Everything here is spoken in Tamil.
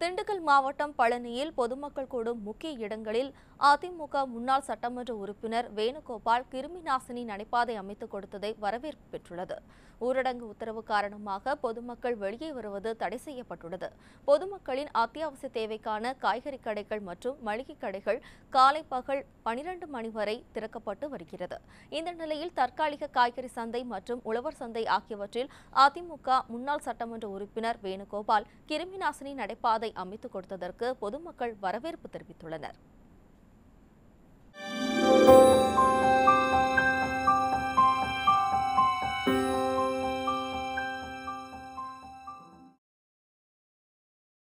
திண்டுக்கல் மாவட்டம் பழனியில் பொதுமக்கள் கூடும் முக்கிய இடங்களில் அதிமுக முன்னாள் சட்டமன்ற உறுப்பினர் வேணுகோபால் கிருமி நாசினி நடைபாதை அமைத்துக் கொடுத்ததை வரவேற்பு பெற்றுள்ளது ஊரடங்கு உத்தரவு காரணமாக பொதுமக்கள் வெளியே வருவது தடை செய்யப்பட்டுள்ளது பொதுமக்களின் அத்தியாவசிய தேவைக்கான காய்கறி கடைகள் மற்றும் மளிகை கடைகள் காலை பகல் பனிரெண்டு மணி வரை திறக்கப்பட்டு வருகிறது இந்த நிலையில் தற்காலிக காய்கறி சந்தை மற்றும் உழவர் சந்தை ஆகியவற்றில் அதிமுக முன்னாள் சட்டமன்ற உறுப்பினர் வேணுகோபால் கிருமி நாசினி நடைபாதை அமைத்துக் கொடுத்ததற்கு பொதுமக்கள் வரவேற்பு தெரிவித்துள்ளனர்